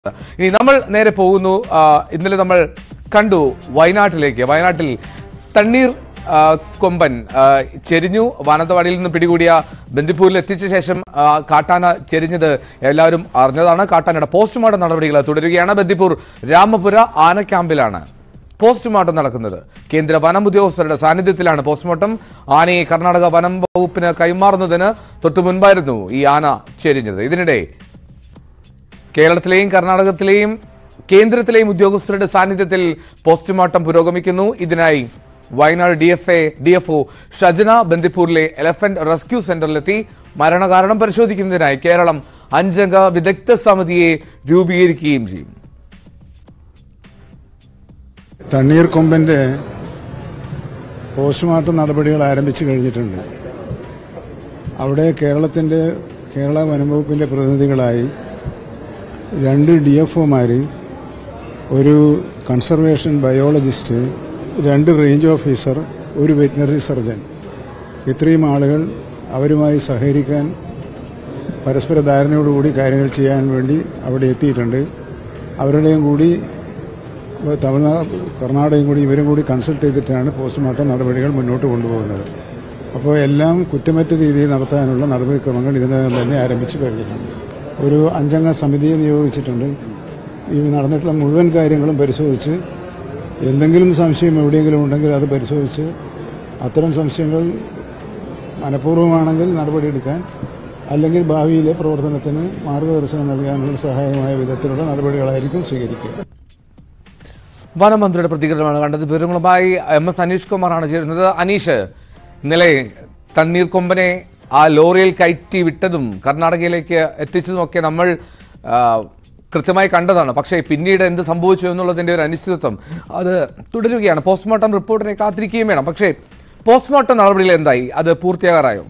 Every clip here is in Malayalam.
ഇനി നമ്മൾ നേരെ പോകുന്നു ആ, ഇന്നലെ നമ്മൾ കണ്ടു വയനാട്ടിലേക്ക് വയനാട്ടിൽ തണ്ണീർ ആ, കൊമ്പൻ ആ, ചെരിഞ്ഞു വാനന്തവാടിയിൽ നിന്ന് പിടികൂടിയ ബന്ദിപ്പൂരിൽ എത്തിച്ച ശേഷം ആ, കാട്ടാന ചെരിഞ്ഞത് എല്ലാവരും അറിഞ്ഞതാണ് കാട്ടാനയുടെ പോസ്റ്റ്മോർട്ടം നടപടികൾ തുടരുകയാണ് ബന്ദിപ്പൂർ രാമപുര ആന ക്യാമ്പിലാണ് പോസ്റ്റ്മോർട്ടം നടക്കുന്നത് കേന്ദ്ര വനം ഉദ്യോഗസ്ഥരുടെ സാന്നിധ്യത്തിലാണ് പോസ്റ്റ്മോർട്ടം ആനയെ കർണാടക വനം വകുപ്പിന് കൈമാറുന്നതിന് തൊട്ടു മുൻപായിരുന്നു ഈ ആന ചെരിഞ്ഞത് ഇതിനിടെ കേരളത്തിലെയും കർണാടകത്തിലെയും കേന്ദ്രത്തിലെയും ഉദ്യോഗസ്ഥരുടെ സാന്നിധ്യത്തിൽ പോസ്റ്റ്മോർട്ടം പുരോഗമിക്കുന്നു ഇതിനായി Wayanad D F A D F O Shajana ബന്ദിപ്പൂരിലെ എലഫന്റ് റെസ്ക്യൂ സെന്ററിലെത്തി മരണകാരണം പരിശോധിക്കുന്നതിനായി കേരളം അഞ്ചംഗ വിദഗ്ധ സമിതിയെ രൂപീകരിക്കുകയും ചെയ്യും തണ്ണീർക്കൊമ്പൻ്റെ പോസ്റ്റ്മോർട്ടം നടപടികൾ ആരംഭിച്ചു കഴിഞ്ഞിട്ടുണ്ട് അവിടെ കേരളത്തിൻ്റെ കേരള വനംവകുപ്പിൻ്റെ പ്രതിനിധികളായി രണ്ട് ഡി എഫ് ഒമാർ ഒരു കൺസർവേഷൻ ബയോളജിസ്റ്റ് രണ്ട് റേഞ്ച് ഓഫീസർ ഒരു വെറ്റിനറി സർജൻ ഇത്രയും ആളുകൾ അവരുമായി സഹകരിക്കാൻ പരസ്പര ധാരണയോടുകൂടി കാര്യങ്ങൾ ചെയ്യാൻ വേണ്ടി അവിടെ എത്തിയിട്ടുണ്ട് അവരുടെയും കൂടി ഇപ്പോൾ തമിഴ്നാട് കർണാടകയും കൂടി ഇവരും കൂടി കൺസൾട്ട് ചെയ്തിട്ടാണ് പോസ്റ്റ്മോർട്ടം നടപടികൾ മുന്നോട്ട് കൊണ്ടുപോകുന്നത് അപ്പോൾ എല്ലാം കുറ്റമറ്റ രീതിയിൽ നടത്താനുള്ള നടപടിക്രമങ്ങൾ ഇതിനകം തന്നെ ആരംഭിച്ചു കഴിഞ്ഞിട്ടുണ്ട് ഒരു അഞ്ചംഗ സമിതിയെ നിയോഗിച്ചിട്ടുണ്ട് ഈ നടന്നിട്ടുള്ള മുഴുവൻ കാര്യങ്ങളും പരിശോധിച്ച് എന്തെങ്കിലും സംശയം എവിടെയെങ്കിലും ഉണ്ടെങ്കിൽ അത് പരിശോധിച്ച് അത്തരം സംശയങ്ങൾ മനഃപൂർവ്വമാണെങ്കിൽ നടപടിയെടുക്കാൻ അല്ലെങ്കിൽ ഭാവിയിലെ പ്രവർത്തനത്തിന് മാർഗദർശനം നൽകാനുള്ള സഹായമായ വിധത്തിലുള്ള നടപടികളായിരിക്കും സ്വീകരിക്കുക വനമന്ത്രിയുടെ പ്രതികരണമാണ് കണ്ടത് വിവരങ്ങളുമായി എം എസ് അനീഷ് കുമാറാണ് ചേരുന്നത് അനീഷ് ഇന്നലെ തണ്ണീർക്കൊമ്പനെ ആ ലോറിയിൽ കയറ്റി വിട്ടതും കർണാടകയിലേക്ക് എത്തിച്ചതും ഒക്കെ നമ്മൾ ആ, കൃത്യമായി കണ്ടതാണ് പക്ഷേ പിന്നീട് എന്ത് സംഭവിച്ചു എന്നുള്ളതിന്റെ ഒരു അനിശ്ചിതത്വം അത് തുടരുകയാണ് പോസ്റ്റ്മോർട്ടം റിപ്പോർട്ടിനെ കാത്തിരിക്കുകയും വേണം പക്ഷേ പോസ്റ്റ്മോർട്ടം നടപടികൾ എന്തായി അത് പൂർത്തിയാകാറായോ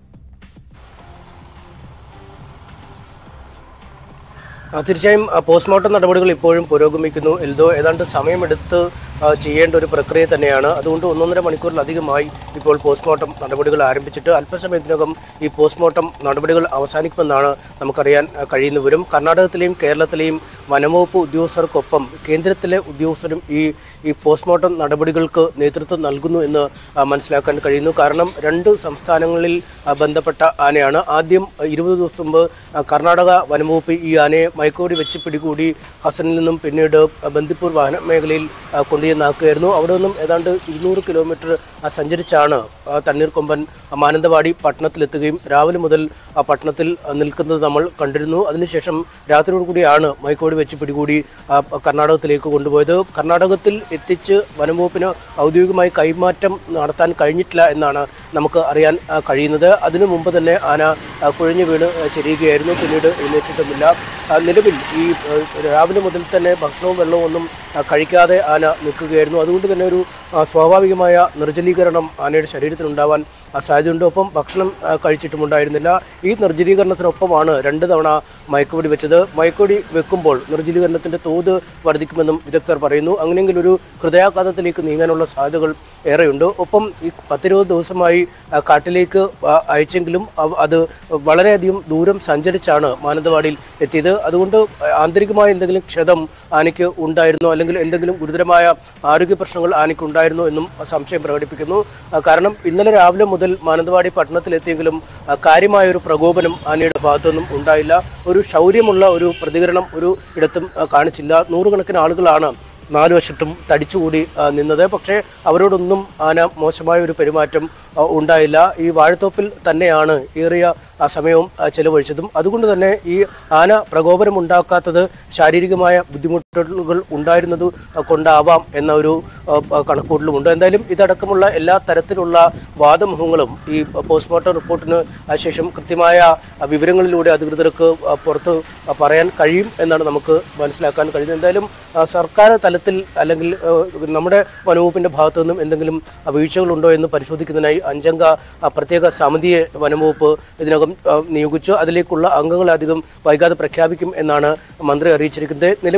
ആ, തീർച്ചയായും ആ, പോസ്റ്റ്മോർട്ടം നടപടികൾ ഇപ്പോഴും പുരോഗമിക്കുന്നു എൽദോ ഏതാണ്ട് സമയമെടുത്ത് ആ, ചെയ്യേണ്ട ഒരു പ്രക്രിയ തന്നെയാണ് അതുകൊണ്ട് ഒന്നൊന്നര മണിക്കൂറിലധികമായി ഇപ്പോൾ പോസ്റ്റ്മോർട്ടം നടപടികൾ ആരംഭിച്ചിട്ട് അല്പസമയത്തിനകം ഈ പോസ്റ്റ്മോർട്ടം നടപടികൾ അവസാനിക്കുമെന്നാണ് നമുക്കറിയാൻ ആ, കഴിയുന്ന വിവരം കർണാടകത്തിലെയും കേരളത്തിലെയും വനംവകുപ്പ് ഉദ്യോഗസ്ഥർക്കൊപ്പം കേന്ദ്രത്തിലെ ഉദ്യോഗസ്ഥരും ഈ ഈ പോസ്റ്റ്മോർട്ടം നടപടികൾക്ക് നേതൃത്വം നൽകുന്നു എന്ന് ആ, മനസ്സിലാക്കാൻ കഴിയുന്നു കാരണം രണ്ട് സംസ്ഥാനങ്ങളിൽ ആ, ബന്ധപ്പെട്ട ആനയാണ് ആദ്യം ആ, ഇരുപത് ദിവസം മുമ്പ് ആ, കർണാടക വനംവകുപ്പ് ഈ ആനയെ മയക്കോടി വെച്ച് പിടികൂടി ഹസനിൽ നിന്നും പിന്നീട് ആ, ബന്ദിപ്പൂർ വന മേഖലയിൽ ആ, കൊണ്ടുചെന്നാക്കുകയായിരുന്നു അവിടെ നിന്നും ഏതാണ്ട് ഇരുന്നൂറ് കിലോമീറ്റർ ആ, സഞ്ചരിച്ചാണ് ആ, തണ്ണീർക്കൊമ്പൻ ആ, മാനന്തവാടി പട്ടണത്തിലെത്തുകയും രാവിലെ മുതൽ ആ പട്ടണത്തിൽ ആ, നിൽക്കുന്നത് നമ്മൾ കണ്ടിരുന്നു അതിനുശേഷം രാത്രിയോട് കൂടിയാണ് മയക്കോടി വെച്ച് പിടികൂടി ആ, കർണാടകത്തിലേക്ക് കൊണ്ടുപോയത് കർണാടകത്തിൽ എത്തിച്ച് വനംവകുപ്പിന് ഔദ്യോഗികമായി കൈമാറ്റം നടത്താൻ കഴിഞ്ഞിട്ടില്ല എന്നാണ് നമുക്ക് അറിയാൻ ആ, കഴിയുന്നത് അതിനു മുമ്പ് തന്നെ ആന ആ, കുഴഞ്ഞു വീണ് ആ, ചെരിയുകയായിരുന്നു പിന്നീട് എഴുന്നേറ്റിട്ടുമില്ല ആ, നിലവിൽ ഈ ആ, രാവിലെ മുതൽ തന്നെ ഭക്ഷണവും വെള്ളവും ഒന്നും ആ, കഴിക്കാതെ ആന നിൽക്കുകയായിരുന്നു അതുകൊണ്ട് തന്നെ ഒരു ആ, സ്വാഭാവികമായ നിർജ്ജലീകരണം ആനയുടെ ശരീരത്തിനുണ്ടാവാൻ ആ, സാധ്യതയുണ്ട് ഒപ്പം ഭക്ഷണം ആ, കഴിച്ചിട്ടുമുണ്ടായിരുന്നില്ല ഈ നിർജ്ജലീകരണത്തിനൊപ്പമാണ് രണ്ട് തവണ മയക്കുവെടി വെച്ചത് മയക്കുവെടി വെക്കുമ്പോൾ നിർജ്ജലീകരണത്തിന്റെ തോത് വർദ്ധിക്കുമെന്നും വിദഗ്ധർ പറയുന്നു അങ്ങനെയെങ്കിൽ ഒരു ഹൃദയാഘാതത്തിലേക്ക് നീങ്ങാനുള്ള സാധ്യതകൾ ഏറെയുണ്ട് ഒപ്പം ഈ പത്തിരുപത് ദിവസമായി ആ, കാട്ടിലേക്ക് ആ, അയച്ചെങ്കിലും അവ- അത് വളരെയധികം ദൂരം സഞ്ചരിച്ചാണ് മാനന്തവാടിയിൽ എത്തിയത് അതുകൊണ്ട് ആന്തരികമായ എന്തെങ്കിലും ക്ഷതം ആനയ്ക്ക് ഉണ്ടായിരുന്നോ അല്ലെങ്കിൽ എന്തെങ്കിലും ഗുരുതരമായ ആരോഗ്യ പ്രശ്നങ്ങൾ ആനയ്ക്ക് ഉണ്ടായിരുന്നോ എന്നും സംശയം പ്രകടിപ്പിക്കുന്നു ആ, കാരണം ഇന്നലെ രാവിലെ മുതൽ മാനന്തവാടി പട്ടണത്തിലെത്തിയെങ്കിലും ആ, കാര്യമായ ഒരു പ്രകോപനം ആനയുടെ ഭാഗത്തുനിന്നും ഉണ്ടായില്ല ഒരു ശൗര്യമുള്ള ഒരു പ്രതികരണം ഒരു ഇടത്തും ആ, കാണിച്ചില്ല നൂറുകണക്കിന് ആളുകളാണ് നാലു വശത്തും തടിച്ചുകൂടി ആ, നിന്നത് പക്ഷേ അവരോടൊന്നും ആന മോശമായ ഒരു പെരുമാറ്റം ആ, ഉണ്ടായില്ല ഈ വാഴത്തോപ്പിൽ തന്നെയാണ് ഏറിയ ആ സമയവും ആ, ചെലവഴിച്ചതും അതുകൊണ്ട് തന്നെ ഈ ആന പ്രകോപനം ഉണ്ടാക്കാത്തത് ശാരീരികമായ ബുദ്ധിമുട്ടുകൾ ഉണ്ടായിരുന്നത് കൊണ്ടാവാം എന്ന ഒരു ആ, ആ, കണക്കുകൂട്ടലുമുണ്ട് എന്തായാലും ഇതടക്കമുള്ള എല്ലാ തരത്തിലുള്ള വാദമുഖങ്ങളും ഈ പോസ്റ്റ്മോർട്ടം റിപ്പോർട്ടിന് ആ, ശേഷം കൃത്യമായ ആ, വിവരങ്ങളിലൂടെ അധികൃതർക്ക് ആ, പുറത്ത് ആ, പറയാൻ കഴിയും എന്നാണ് നമുക്ക് മനസ്സിലാക്കാൻ കഴിയുന്നത് എന്തായാലും ആ, സർക്കാർ തലത്തിൽ അല്ലെങ്കിൽ ആ, നമ്മുടെ വനംവകുപ്പിന്റെ ഭാഗത്തു നിന്നും എന്തെങ്കിലും ആ, വീഴ്ചകളുണ്ടോ എന്ന് പരിശോധിക്കുന്നതിനായി അഞ്ചംഗ ആ, പ്രത്യേക സമിതിയെ വനംവകുപ്പ് ഇതിനകം ആ, നിയോഗിച്ചു അതിലേക്കുള്ള അംഗങ്ങളെ അധികം വൈകാതെ പ്രഖ്യാപിക്കും എന്നാണ് മന്ത്രി അറിയിച്ചിരിക്കുന്നത് നിലവിൽ നടക്കുന്ന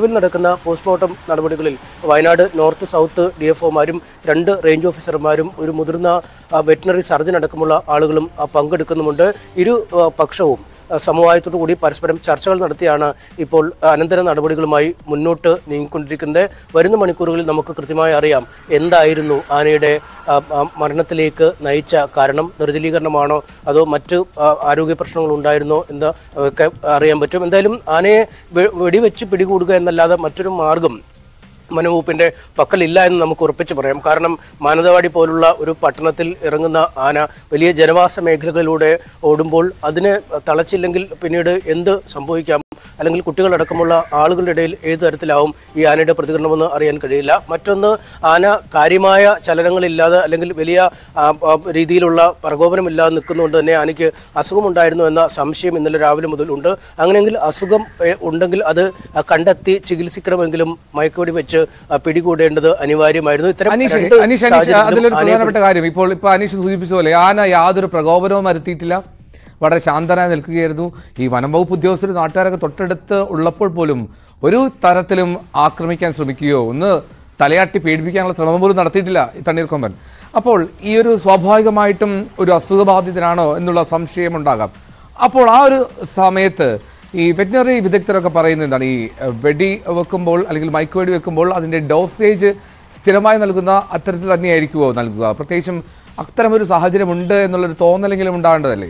നടന്ന പോസ്റ്റ്മോർട്ടം നടപടികളിൽ Wayanad north south D F ഒമാരും രണ്ട് റേഞ്ച് ഓഫീസർമാരും ഒരു മുതിർന്ന വെറ്റിനറി സർജൻ അടക്കമുള്ള ആളുകളും ആ, പങ്കെടുക്കുന്നുമുണ്ട് ഇരു ആ, പക്ഷവും ആ, സമവായത്തോടു കൂടി പരസ്പരം ചർച്ചകൾ നടത്തിയാണ് ഇപ്പോൾ അനന്തര നടപടികളുമായി മുന്നോട്ട് നീങ്ങിക്കൊണ്ടിരിക്കുന്നത് വരുന്ന മണിക്കൂറുകളിൽ നമുക്ക് കൃത്യമായി അറിയാം എന്തായിരുന്നു ആനയുടെ ആ, ആ, മരണത്തിലേക്ക് നയിച്ച കാരണം നിർജ്ജലീകരണമാണോ അതോ മറ്റ് ആ, ആരോഗ്യ പ്രശ്നങ്ങൾ ഉണ്ടായിരുന്നോ എന്ന് ഒക്കെ അറിയാൻ പറ്റും എന്തായാലും ആനയെ വെ- വെടിവെച്ച് പിടികൂടുക എന്നല്ലാതെ മറ്റൊരു മാർഗം വനവകുപ്പിന്റെ പക്കലില്ല എന്ന് നമുക്ക് ഉറപ്പിച്ചു പറയാം കാരണം മാനന്തവാടി പോലുള്ള ഒരു പട്ടണത്തിൽ ഇറങ്ങുന്ന ആന വലിയ ജനവാസ മേഖലകളിലൂടെ ഓടുമ്പോൾ അതിനെ തളച്ചില്ലെങ്കിൽ പിന്നീട് എന്ത് സംഭവിക്കാം അല്ലെങ്കിൽ കുട്ടികളടക്കമുള്ള ആളുകളുടെ ഇടയിൽ ഏത് തരത്തിലാവും ഈ ആനയുടെ പ്രതികരണമെന്ന് അറിയാൻ കഴിയില്ല മറ്റൊന്ന് ആന കാര്യമായ ചലനങ്ങളില്ലാതെ അല്ലെങ്കിൽ വലിയ ആ, ആ, രീതിയിലുള്ള പ്രകോപനമില്ലാതെ നിൽക്കുന്നതുകൊണ്ട് തന്നെ ആനയ്ക്ക് അസുഖമുണ്ടായിരുന്നു എന്ന സംശയം ഇന്നലെ രാവിലെ മുതൽ ഉണ്ട് അങ്ങനെയെങ്കിൽ അസുഖം ഏ, ഉണ്ടെങ്കിൽ അത് ആ, കണ്ടെത്തി ചികിത്സിക്കണമെങ്കിലും മയക്കുവെടി വെച്ച് ആ, പിടികൂടേണ്ടത് അനിവാര്യമായിരുന്നു ഇത്തരം അനീഷ് രണ്ട് അനീഷ് അനീഷ് സാഹചര്യത്തിലും അതിലൊരു ആനയെ പ്രധാനപ്പെട്ട കാര്യം ഇപ്പോൾ ഇപ്പൊ അനീഷ് സൂചിപ്പിച്ച പോലെ ആന യാതൊരു പ്രകോപനവും വരുത്തിയിട്ടില്ല വളരെ ശാന്തനായി നിൽക്കുകയായിരുന്നു ഈ വനം വകുപ്പ് ഉദ്യോഗസ്ഥർ നാട്ടുകാരൊക്കെ തൊട്ടടുത്ത് ഉള്ളപ്പോൾ പോലും ഒരു തരത്തിലും ആക്രമിക്കാൻ ശ്രമിക്കുകയോ ഒന്ന് തലയാട്ടി പേടിപ്പിക്കാനുള്ള ശ്രമം പോലും നടത്തിയിട്ടില്ല ഈ തണ്ണീർക്കൊമ്പൻ അപ്പോൾ ഈ ഒരു സ്വാഭാവികമായിട്ടും ഒരു അസുഖബാധിതനാണോ എന്നുള്ള സംശയം ഉണ്ടാകാം അപ്പോൾ ആ ഒരു സമയത്ത് ഈ വെറ്റിനറി വിദഗ്ധരൊക്കെ പറയുന്നത് എന്താണ് ഈ എഹ്, വെടി വെക്കുമ്പോൾ അല്ലെങ്കിൽ മയക്ക് വെടി വെക്കുമ്പോൾ അതിൻ്റെ ഡോസേജ് സ്ഥിരമായി നൽകുന്ന അത്തരത്തിൽ തന്നെയായിരിക്കുമോ നൽകുക പ്രത്യേകിച്ചും അത്തരമൊരു സാഹചര്യം ഉണ്ട് എന്നുള്ളൊരു തോന്നലെങ്കിലും ഉണ്ടാകേണ്ടതല്ലേ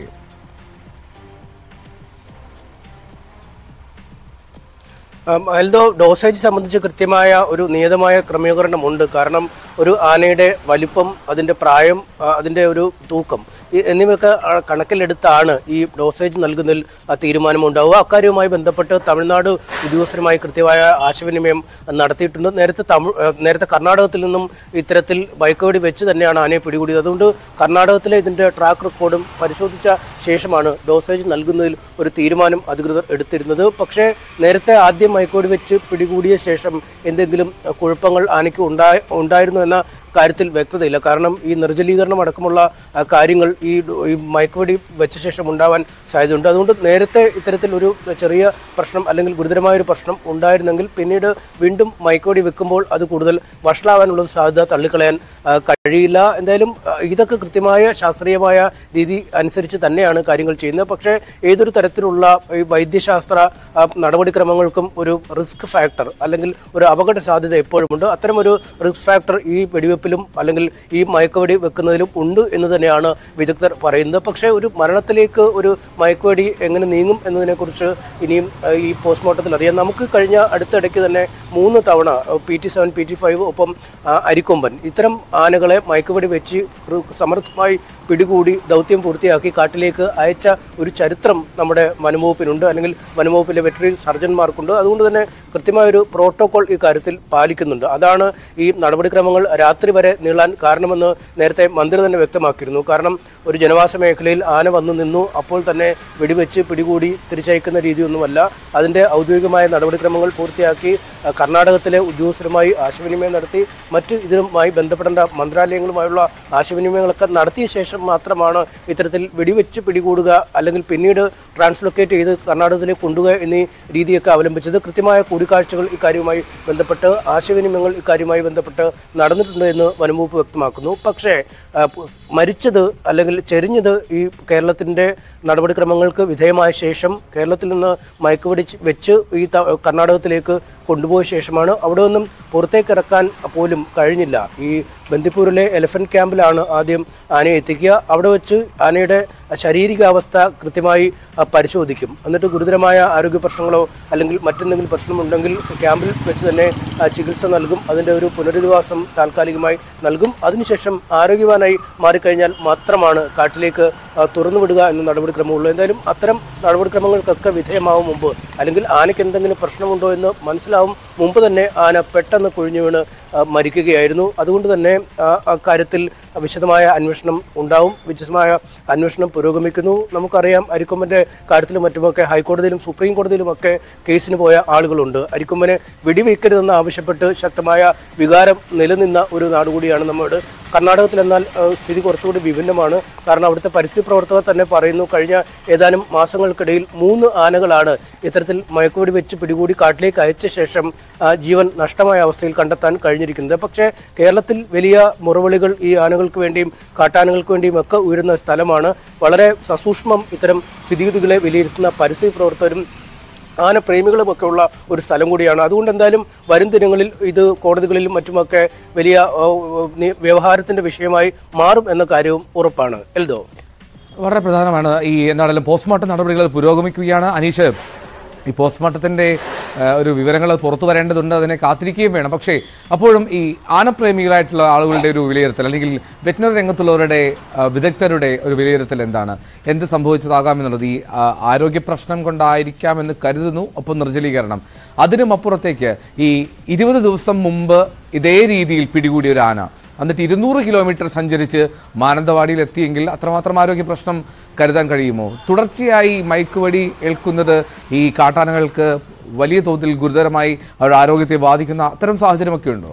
ഉം, എൽദോ ഡോസേജ് സംബന്ധിച്ച് കൃത്യമായ ഒരു നിയതമായ ക്രമീകരണമുണ്ട് കാരണം ഒരു ആനയുടെ വലിപ്പം അതിൻ്റെ പ്രായം ആ, അതിൻ്റെ ഒരു തൂക്കം ഈ എന്നിവയൊക്കെ ആ, കണക്കിലെടുത്താണ് ഈ ഡോസേജ് നൽകുന്നതിൽ ആ, തീരുമാനമുണ്ടാവുക അക്കാര്യവുമായി ബന്ധപ്പെട്ട് തമിഴ്നാട് ഉദ്യോഗസ്ഥരുമായി കൃത്യമായ ആശയവിനിമയം നടത്തിയിട്ടുണ്ട് നേരത്തെ തമിഴ് ആ, നേരത്തെ കർണാടകത്തിൽ നിന്നും ഇത്തരത്തിൽ ബൈക്കോടി വെച്ച് തന്നെയാണ് ആനയെ പിടികൂടിയത് അതുകൊണ്ട് കർണാടകത്തിലെ ഇതിൻ്റെ ട്രാക്ക് റെക്കോർഡും പരിശോധിച്ച ശേഷമാണ് ഡോസേജ് നൽകുന്നതിൽ ഒരു തീരുമാനം അധികൃതർ എടുത്തിരുന്നത് പക്ഷേ നേരത്തെ ആദ്യം മയക്കോടി വെച്ച് പിടികൂടിയ ശേഷം എന്തെങ്കിലും അഹ്, കുഴപ്പങ്ങൾ ആനയ്ക്ക് ഉണ്ടായി ഉണ്ടായിരുന്നു എന്ന കാര്യത്തിൽ വ്യക്തതയില്ല കാരണം ഈ നിർജ്ജലീകരണം അടക്കമുള്ള ആ, കാര്യങ്ങൾ ഈ ഡോ- ഈ മയക്കുവെടി വെച്ച ശേഷം ഉണ്ടാവാൻ സാധ്യതയുണ്ട് അതുകൊണ്ട് നേരത്തെ ഇത്തരത്തിൽ ഒരു ചെറിയ പ്രശ്നം അല്ലെങ്കിൽ ഗുരുതരമായ ഒരു പ്രശ്നം ഉണ്ടായിരുന്നെങ്കിൽ പിന്നീട് വീണ്ടും മയക്കുവെടി വെക്കുമ്പോൾ അത് കൂടുതൽ വഷളാവാനുള്ള സാധ്യത തള്ളിക്കളയാൻ ആ, കഴിയില്ല എന്തായാലും ആ, ഇതൊക്കെ കൃത്യമായ ശാസ്ത്രീയമായ രീതി അനുസരിച്ച് തന്നെയാണ് കാര്യങ്ങൾ ചെയ്യുന്നത് പക്ഷേ ഏതൊരു തരത്തിലുള്ള ഈ വൈദ്യശാസ്ത്ര ആ, നടപടിക്രമങ്ങൾക്കും ഒരു റിസ്ക് ഫാക്ടർ അല്ലെങ്കിൽ ഒരു അപകട സാധ്യത എപ്പോഴുമുണ്ട് അത്തരം ഒരു റിസ്ക് ഫാക്ടർ ഈ വെടിവെപ്പിലും അല്ലെങ്കിൽ ഈ മയക്കുവെടി വെക്കുന്നതിലും ഉണ്ട് എന്ന് തന്നെയാണ് വിദഗ്ധർ പറയുന്നത് പക്ഷേ ഒരു മരണത്തിലേക്ക് ഒരു മയക്കുവെടി എങ്ങനെ നീങ്ങും എന്നതിനെക്കുറിച്ച് ഇനിയും ആ, ഈ പോസ്റ്റ്മോർട്ടത്തിൽ അറിയാം നമുക്ക് കഴിഞ്ഞ അടുത്തിടയ്ക്ക് തന്നെ മൂന്ന് തവണ P T seven P T five ഒപ്പം ആ, അരിക്കൊമ്പൻ ഇത്തരം ആനകളെ മയക്കുവെടി വെച്ച് ഒരു സമർത്ഥമായി പിടികൂടി ദൗത്യം പൂർത്തിയാക്കി കാട്ടിലേക്ക് അയച്ച ഒരു ചരിത്രം നമ്മുടെ വനംവകുപ്പിനുണ്ട് അല്ലെങ്കിൽ വനംവകുപ്പിലെ വെറ്ററിനറി സർജന്മാർക്കുണ്ട് അതുകൊണ്ട് തന്നെ കൃത്യമായ ഒരു പ്രോട്ടോകോൾ ഈ കാര്യത്തിൽ പാലിക്കുന്നുണ്ട് അതാണ് ഈ നടപടിക്രമങ്ങൾ രാത്രി വരെ നീളാൻ കാരണമെന്ന് നേരത്തെ മന്ത്രി തന്നെ വ്യക്തമാക്കിയിരുന്നു കാരണം ഒരു ജനവാസ മേഖലയിൽ ആന വന്നു നിന്നു അപ്പോൾ തന്നെ വെടിവെച്ച് പിടികൂടി തിരിച്ചയക്കുന്ന രീതിയൊന്നുമല്ല അതിൻ്റെ ഔദ്യോഗികമായ നടപടിക്രമങ്ങൾ പൂർത്തിയാക്കി ആ, കർണാടകത്തിലെ ഉദ്യോഗസ്ഥരുമായി ആശയവിനിമയം നടത്തി മറ്റ് ഇതിനുമായി ബന്ധപ്പെടേണ്ട മന്ത്രാലയങ്ങളുമായുള്ള ആശയവിനിമയങ്ങളൊക്കെ നടത്തിയ ശേഷം മാത്രമാണ് ഇത്തരത്തിൽ വെടിവെച്ച് പിടികൂടുക അല്ലെങ്കിൽ പിന്നീട് ട്രാൻസ്ലൊക്കേറ്റ് ചെയ്ത് കർണാടകത്തിലേക്ക് കൊണ്ടുപോകുക എന്നീ രീതിയൊക്കെ അവലംബിച്ചത് കൃത്യമായ കൂടിക്കാഴ്ചകൾ ഇക്കാര്യവുമായി ബന്ധപ്പെട്ട് ആശയവിനിമയങ്ങൾ ഇക്കാര്യവുമായി ബന്ധപ്പെട്ട് നടന്നിട്ടുണ്ട് എന്ന് വനംവകുപ്പ് വ്യക്തമാക്കുന്നു പക്ഷേ ആ, പ്- മരിച്ചത് അല്ലെങ്കിൽ ചെരിഞ്ഞത് ഈ കേരളത്തിൻ്റെ നടപടിക്രമങ്ങൾക്ക് വിധേയമായ ശേഷം കേരളത്തിൽ നിന്ന് മയക്കുവെടി വെച്ച് ഈ ത- കർണാടകത്തിലേക്ക് കൊണ്ടുപോയ ശേഷമാണ് അവിടെ നിന്നും പുറത്തേക്ക് ഇറക്കാൻ പോലും കഴിഞ്ഞില്ല ഈ ബന്ദിപ്പൂരിലെ എലഫന്റ് ക്യാമ്പിലാണ് ആദ്യം ആനയെ എത്തിക്കുക അവിടെ വെച്ച് ആനയുടെ ശാരീരികാവസ്ഥ കൃത്യമായി ആ, പരിശോധിക്കും എന്നിട്ട് ഗുരുതരമായ ആരോഗ്യ പ്രശ്നങ്ങളോ അല്ലെങ്കിൽ മറ്റെന്തെങ്കിലും പ്രശ്നമുണ്ടെങ്കിൽ ക്യാമ്പിൽ വെച്ച് തന്നെ ആ, ചികിത്സ നൽകും അതിൻ്റെ ഒരു പുനരധിവാസം താൽക്കാലികമായി നൽകും അതിനുശേഷം ആരോഗ്യവാനായി മാറിക്കഴിഞ്ഞാൽ മാത്രമാണ് കാട്ടിലേക്ക് ആ, തുറന്നുവിടുക എന്ന നടപടിക്രമമുള്ളൂ എന്തായാലും അത്തരം നടപടിക്രമങ്ങൾക്കൊക്കെ വിധേയമാവും മുമ്പ് അല്ലെങ്കിൽ ആനയ്ക്ക് എന്തെങ്കിലും പ്രശ്നമുണ്ടോ എന്ന് മനസ്സിലാവും മുമ്പ് തന്നെ ആന പെട്ടെന്ന് കുഴിഞ്ഞു വീണ് ആ, മരിക്കുകയായിരുന്നു അതുകൊണ്ട് തന്നെ ആ, അക്കാര്യത്തിൽ വിശദമായ അന്വേഷണം ഉണ്ടാവും വിശദമായ അന്വേഷണം പുരോഗമിക്കുന്നു നമുക്കറിയാം അരിക്കൊമ്പൻ്റെ കാര്യത്തിലും മറ്റുമൊക്കെ ഹൈക്കോടതിയിലും സുപ്രീം കോടതിയിലുമൊക്കെ കേസിന് പോയ ആളുകളുണ്ട് അരിക്കൊമ്പനെ വെടിവെക്കരുതെന്ന് ആവശ്യപ്പെട്ട് ശക്തമായ വികാരം നിലനിന്ന ഒരു നാട് കൂടിയാണ് നമ്മുടെ കർണാടകത്തിൽ എന്നാൽ ഏഹ്, സ്ഥിതി കുറച്ചുകൂടി വിഭിന്നമാണ് കാരണം അവിടുത്തെ പരിസ്ഥിതി പ്രവർത്തകർ തന്നെ പറയുന്നു കഴിഞ്ഞ ഏതാനും മാസങ്ങൾക്കിടയിൽ മൂന്ന് ആനകളാണ് ഇത്തരത്തിൽ മയക്കുവെടി വെച്ച് പിടികൂടി കാട്ടിലേക്ക് അയച്ച ശേഷം ആ, ജീവൻ നഷ്ടമായ അവസ്ഥയിൽ കണ്ടെത്താൻ കഴിഞ്ഞിരിക്കുന്നത് പക്ഷേ കേരളത്തിൽ വലിയ മുറവിളികൾ ഈ ആനകൾക്ക് വേണ്ടിയും കാട്ടാനകൾക്ക് വേണ്ടിയും ഒക്കെ ഉയരുന്ന സ്ഥലമാണ് വളരെ സസൂക്ഷ്മം ഇത്തരം സ്ഥിതിഗതികളെ വിലയിരുത്തുന്ന പരിസ്ഥിതി പ്രവർത്തകരും ആനപ്രേമികളും ഒക്കെ ഉള്ള ഒരു സ്ഥലം കൂടിയാണ് അതുകൊണ്ട് എന്തായാലും വരും ദിനങ്ങളിൽ ഇത് കോടതികളിലും മറ്റുമൊക്കെ വലിയ ആ, നി- വ്യവഹാരത്തിന്റെ വിഷയമായി മാറും എന്ന കാര്യവും ഉറപ്പാണ് എൽദോ വളരെ പ്രധാനമാണ് ഈ എന്താണെങ്കിലും പോസ്റ്റ്മോർട്ടം നടപടികൾ പുരോഗമിക്കുകയാണ് അനീഷ് ഈ പോസ്റ്റ്മോർട്ടത്തിന്റെ ആ, ഒരു വിവരങ്ങൾ പുറത്തു വരേണ്ടതുണ്ട് അതിനെ കാത്തിരിക്കുകയും വേണം പക്ഷേ അപ്പോഴും ഈ ആനപ്രേമികളായിട്ടുള്ള ആളുകളുടെ ഒരു വിലയിരുത്തൽ അല്ലെങ്കിൽ വെറ്റിനറി രംഗത്തുള്ളവരുടെ ആ, വിദഗ്ധരുടെ ഒരു വിലയിരുത്തൽ എന്താണ് എന്ത് സംഭവിച്ചതാകാം എന്നുള്ളത് ഈ ആ, ആരോഗ്യ പ്രശ്നം കൊണ്ടായിരിക്കാമെന്ന് കരുതുന്നു ഒപ്പം നിർജ്ജലീകരണം അതിനും അപ്പുറത്തേക്ക് ഈ ഇരുപത് ദിവസം മുമ്പ് ഇതേ രീതിയിൽ പിടികൂടിയ ഒരു ആന എന്നിട്ട് ഇരുന്നൂറ് കിലോമീറ്റർ സഞ്ചരിച്ച് മാനന്തവാടിയിൽ എത്തിയെങ്കിൽ അത്രമാത്രം ആരോഗ്യ പ്രശ്നം കരുതാൻ കഴിയുമോ തുടർച്ചയായി മയക്കുവടി ഏൽക്കുന്നത് ഈ കാട്ടാനകൾക്ക് വലിയ തോതിൽ ഗുരുതരമായി അവരുടെ ആരോഗ്യത്തെ ബാധിക്കുന്ന അത്തരം സാഹചര്യമൊക്കെ ഉണ്ടോ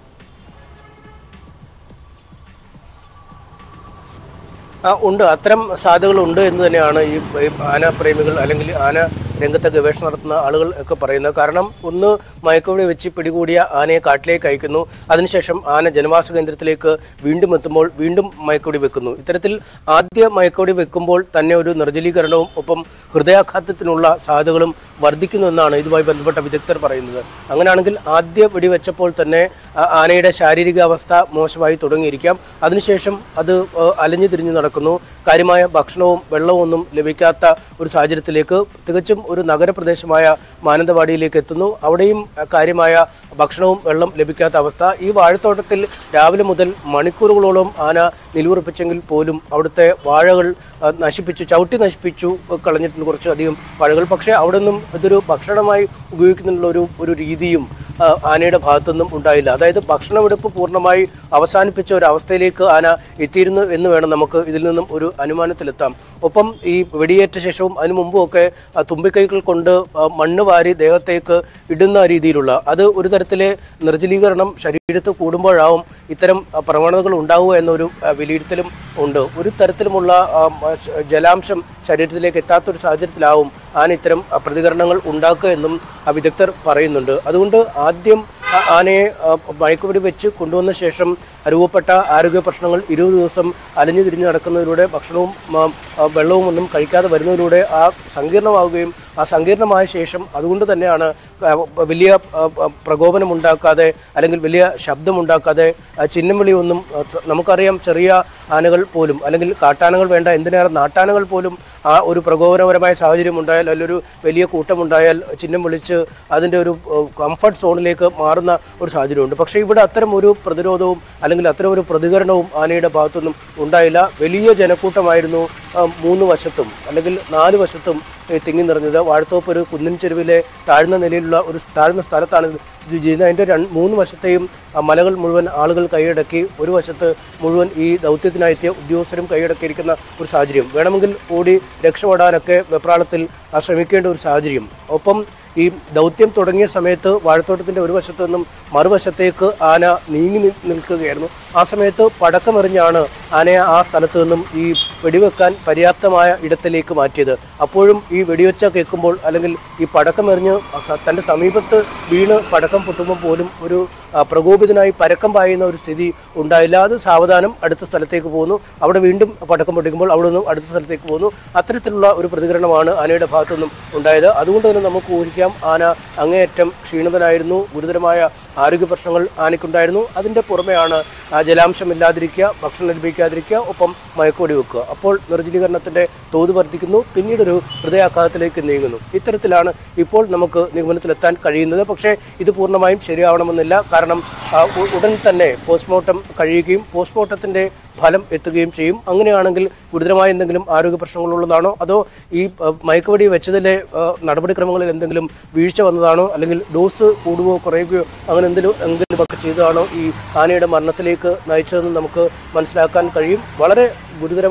ആ, ഉണ്ട് അത്തരം സാധ്യതകളുണ്ട് എന്ന് തന്നെയാണ് ഈ ഈ ആന പ്രേമികൾ അല്ലെങ്കിൽ ആന രംഗത്തെ ഗവേഷണം നടത്തുന്ന ആളുകൾ ഒക്കെ പറയുന്നത് കാരണം ഒന്ന് മയക്കുവെടി വെച്ച് പിടികൂടിയ ആനയെ കാട്ടിലേക്ക് അയക്കുന്നു അതിനുശേഷം ആന ജനവാസ കേന്ദ്രത്തിലേക്ക് വീണ്ടും എത്തുമ്പോൾ വീണ്ടും മയക്കുവെടി വെക്കുന്നു ഇത്തരത്തിൽ ആദ്യ മയക്കുവെടി വെക്കുമ്പോൾ തന്നെ ഒരു നിർജ്ജലീകരണവും ഒപ്പം ഹൃദയാഘാതത്തിനുള്ള സാധ്യതകളും വർദ്ധിക്കുന്നു എന്നാണ് ഇതുമായി ബന്ധപ്പെട്ട വിദഗ്ധർ പറയുന്നത് അങ്ങനെയാണെങ്കിൽ ആദ്യ വെടിവെച്ചപ്പോൾ തന്നെ ആ, ആനയുടെ ശാരീരികാവസ്ഥ മോശമായി തുടങ്ങിയിരിക്കാം അതിനുശേഷം അത് ആ, അലഞ്ഞു തിരിഞ്ഞു നടക്കുന്നു കാര്യമായ ഭക്ഷണവും വെള്ളവും ഒന്നും ലഭിക്കാത്ത ഒരു സാഹചര്യത്തിലേക്ക് തികച്ചും ഒരു നഗരപ്രദേശമായ മാനന്തവാടിയിലേക്ക് എത്തുന്നു അവിടെയും ആ, കാര്യമായ ഭക്ഷണവും വെള്ളം ലഭിക്കാത്ത അവസ്ഥ ഈ വാഴത്തോട്ടത്തിൽ രാവിലെ മുതൽ മണിക്കൂറുകളോളം ആന നിലയുറപ്പിച്ചെങ്കിൽ പോലും അവിടുത്തെ വാഴകൾ ആ, നശിപ്പിച്ചു ചവിട്ടി നശിപ്പിച്ചു കളഞ്ഞിട്ടുണ്ട് കുറച്ചധികം വാഴകൾ പക്ഷേ അവിടെ നിന്നും ഇതൊരു ഭക്ഷണമായി ഉപയോഗിക്കുന്നതിനുള്ള ഒരു ഒരു രീതിയും ആ, ആനയുടെ ഭാഗത്തുനിന്നും ഉണ്ടായില്ല അതായത് ഭക്ഷണമെടുപ്പ് പൂർണ്ണമായി അവസാനിപ്പിച്ച ഒരു അവസ്ഥയിലേക്ക് ആന എത്തിയിരുന്നു എന്ന് വേണം നമുക്ക് ഇതിൽ നിന്നും ഒരു അനുമാനത്തിലെത്താം ഒപ്പം ഈ വെടിയേറ്റ ശേഷവും അതിനു മുമ്പും ഒക്കെ ആ, തുമ്പിക്കൈകൾ കൊണ്ട് ആ, മണ്ണ് വാരി ദേഹത്തേക്ക് ഇടുന്ന രീതിയിലുള്ള അത് ഒരു തരത്തിലെ നിർജ്ജലീകരണം ശരീരത്ത് കൂടുമ്പോഴാവും ഇത്തരം ആ, പ്രവണതകൾ ഉണ്ടാവുക എന്നൊരു ആ, വിലയിരുത്തലും ഉണ്ട് ഒരു തരത്തിലുമുള്ള ആ, മ, ശ- ജലാംശം ശരീരത്തിലേക്ക് എത്താത്തൊരു സാഹചര്യത്തിലാവും ആന ഇത്തരം ആ, പ്രതികരണങ്ങൾ ഉണ്ടാക്കുക എന്നും ആ, വിദഗ്ധർ പറയുന്നുണ്ട് അതുകൊണ്ട് ആദ്യം ആ ആനയെ ആ, മയക്കുപിടി വെച്ച് കൊണ്ടുവന്ന ശേഷം രൂപപ്പെട്ട ആരോഗ്യ പ്രശ്നങ്ങൾ ഇരുപത് ദിവസം അലഞ്ഞു തിരിഞ്ഞ് നടക്കുന്നതിലൂടെ ഭക്ഷണവും ആ, ആ, വെള്ളവും ഒന്നും കഴിക്കാതെ വരുന്നതിലൂടെ ആ സങ്കീർണമാവുകയും ആ സങ്കീർണമായ ശേഷം അതുകൊണ്ട് തന്നെയാണ് ആ, വലിയ ആ, ആ, പ്രകോപനമുണ്ടാക്കാതെ അല്ലെങ്കിൽ വലിയ ശബ്ദമുണ്ടാക്കാതെ ആ, ചിഹ്നം വിളിയൊന്നും ആ, ത- നമുക്കറിയാം ചെറിയ ആനകൾ പോലും അല്ലെങ്കിൽ കാട്ടാനകൾ വേണ്ട എന്തിനേറെ നാട്ടാനകൾ പോലും ആ ഒരു പ്രകോപനപരമായ സാഹചര്യം ഉണ്ടായാൽ അല്ലെങ്കിൽ ഒരു വലിയ കൂട്ടമുണ്ടായാൽ ചിഹ്നം വിളിച്ച് അതിൻ്റെ ഒരു കംഫർട്ട് സോണിലേക്ക് മാറുന്ന ഒരു സാഹചര്യമുണ്ട് പക്ഷേ ഇവിടെ അത്തരം ഒരു പ്രതിരോധവും അല്ലെങ്കിൽ അത്തരം ഒരു പ്രതികരണവും ആനയുടെ ഭാഗത്തുനിന്നും ഉണ്ടായില്ല വലിയ ജനക്കൂട്ടമായിരുന്നു ആ, മൂന്ന് വശത്തും അല്ലെങ്കിൽ നാല് വശത്തും ഏ, തിങ്ങി നിറഞ്ഞത് വാഴത്തോപ്പ് ഒരു കുന്നിൻ ചെരുവിലെ താഴ്ന്ന നിലയിലുള്ള ഒരു താഴ്ന്ന സ്ഥലത്താണ് ഇത് സ്ഥിതി ചെയ്യുന്നത് അതിൻ്റെ രണ്ട് മൂന്ന് വശത്തെയും ആ മലകൾ മുഴുവൻ ആളുകൾ കൈയടക്കി ഒരു വശത്ത് മുഴുവൻ ഈ ദൗത്യത്തിനായെത്തിയ ഉദ്യോഗസ്ഥരും കൈയടക്കിയിരിക്കുന്ന ഒരു സാഹചര്യം വേണമെങ്കിൽ ഓടി രക്ഷപ്പെടാനൊക്കെ വെപ്രാളത്തിൽ ആ, ശ്രമിക്കേണ്ട ഒരു സാഹചര്യം ഒപ്പം ഈ ദൗത്യം തുടങ്ങിയ സമയത്ത് വാഴത്തോട്ടത്തിന്റെ ഒരു വശത്തു നിന്നും മറുവശത്തേക്ക് ആന നീങ്ങി നി- നിൽക്കുകയായിരുന്നു ആ സമയത്ത് പടക്കമെറിഞ്ഞാണ് ആനയെ ആ സ്ഥലത്ത് നിന്നും ഈ വെടിവെക്കാൻ പര്യാപ്തമായ ഇടത്തിലേക്ക് മാറ്റിയത് അപ്പോഴും ഈ വെടിവെച്ച കേൾക്കുമ്പോൾ അല്ലെങ്കിൽ ഈ പടക്കമെറിഞ്ഞ് സ- തന്റെ സമീപത്ത് വീണ് പടക്കം പൊട്ടുമ്പോൾ പോലും ഒരു ആ, പ്രകോപിതനായി പരക്കം പായുന്ന ഒരു സ്ഥിതി ഉണ്ടായില്ല അത് സാവധാനം അടുത്ത സ്ഥലത്തേക്ക് പോകുന്നു അവിടെ വീണ്ടും പടക്കം പൊട്ടിക്കുമ്പോൾ അവിടെ നിന്നും അടുത്ത സ്ഥലത്തേക്ക് പോകുന്നു അത്തരത്തിലുള്ള ഒരു പ്രതികരണമാണ് ആനയുടെ ഭാഗത്തു നിന്നും ഉണ്ടായത് അതുകൊണ്ട് തന്നെ നമുക്ക് ഊഹിക്കാം ആന അങ്ങേയറ്റം ക്ഷീണിതനായിരുന്നു ഗുരുതരമായ ആരോഗ്യ പ്രശ്നങ്ങൾ ആനയ്ക്കുണ്ടായിരുന്നു അതിൻ്റെ പുറമെയാണ് ആ, ജലാംശമില്ലാതിരിക്കുക ഭക്ഷണം ലഭിക്കാതിരിക്കുക ഒപ്പം മയക്കുവടി വെക്കുക അപ്പോൾ നിർജ്ജലീകരണത്തിൻ്റെ തോത് വർദ്ധിക്കുന്നു പിന്നീടൊരു ഹൃദയാഘാതത്തിലേക്ക് നീങ്ങുന്നു ഇത്തരത്തിലാണ് ഇപ്പോൾ നമുക്ക് നിഗമനത്തിലെത്താൻ കഴിയുന്നത് പക്ഷേ ഇത് പൂർണ്ണമായും ശരിയാവണമെന്നില്ല കാരണം ആ, ഉ- ഉടൻ തന്നെ പോസ്റ്റ്മോർട്ടം കഴിയുകയും പോസ്റ്റ്മോർട്ടത്തിൻ്റെ ഫലം എത്തുകയും ചെയ്യും അങ്ങനെയാണെങ്കിൽ ഗുരുതരമായ എന്തെങ്കിലും ആരോഗ്യ പ്രശ്നങ്ങളുള്ളതാണോ അതോ ഈ ആ, മയക്കുവടി വെച്ചതിലെ ആ, നടപടിക്രമങ്ങളിൽ എന്തെങ്കിലും വീഴ്ച വന്നതാണോ അല്ലെങ്കിൽ ഡോസ് കൂടുകയോ കുറയുകയോ അങ്ങനെ എന്തെങ്കിലും എന്തെങ്കിലും ഒക്കെ ചെയ്തതാണോ ഈ ആനയുടെ മരണത്തിലേക്ക് നയിച്ചതെന്ന് നമുക്ക് മനസ്സിലാക്കാൻ കഴിയും വളരെ ഗുരുതരമായ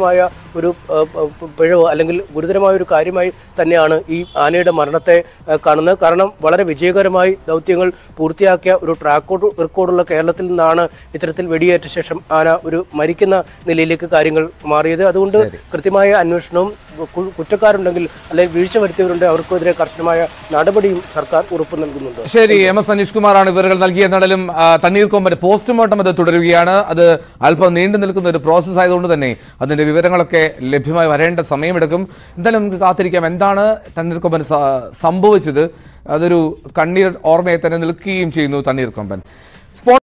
ഒരു ആ, പ- പിഴവ് അല്ലെങ്കിൽ ഗുരുതരമായ ഒരു കാര്യമായി തന്നെയാണ് ഈ ആനയുടെ മരണത്തെ ആ, കാണുന്നത് കാരണം വളരെ വിജയകരമായി ദൗത്യങ്ങൾ പൂർത്തിയാക്കിയ ഒരു ട്രാക്ക് റെക്കോർഡുള്ള കേരളത്തിൽ നിന്നാണ് ഇത്തരത്തിൽ വെടിയേറ്റ ശേഷം ആന ഒരു മരിക്കുന്ന നിലയിലേക്ക് കാര്യങ്ങൾ മാറിയത് അതുകൊണ്ട് കൃത്യമായ അന്വേഷണവും കു- കുറ്റക്കാരുണ്ടെങ്കിൽ അല്ലെങ്കിൽ വീഴ്ച വരുത്തിയവരുണ്ടെങ്കിൽ അവർക്കെതിരെ കർശനമായ നടപടിയും സർക്കാർ ഉറപ്പ് നൽകുന്നുണ്ട് ശരി എം എസ് അനീഷ് കുമാറാണ് വിവരങ്ങൾ നൽകിയ നടലും ആ, തണ്ണീർക്കൊമ്പന്റെ പോസ്റ്റ്മോർട്ടം അത് തുടരുകയാണ് അത് അല്പം നീണ്ടു നിൽക്കുന്ന ഒരു പ്രോസസ്സ് ആയതുകൊണ്ട് തന്നെ അതിന്റെ വിവരങ്ങളൊക്കെ ലഭ്യമായി വരേണ്ട സമയമെടുക്കും എന്തായാലും നമുക്ക് കാത്തിരിക്കാം എന്താണ് തണ്ണീർക്കൊമ്പൻ സ- സംഭവിച്ചത് അതൊരു കണ്ണീർ ഓർമ്മയെ തന്നെ നിൽക്കുകയും ചെയ്യുന്നു തണ്ണീർക്കൊമ്പൻ സ്പോട്ട്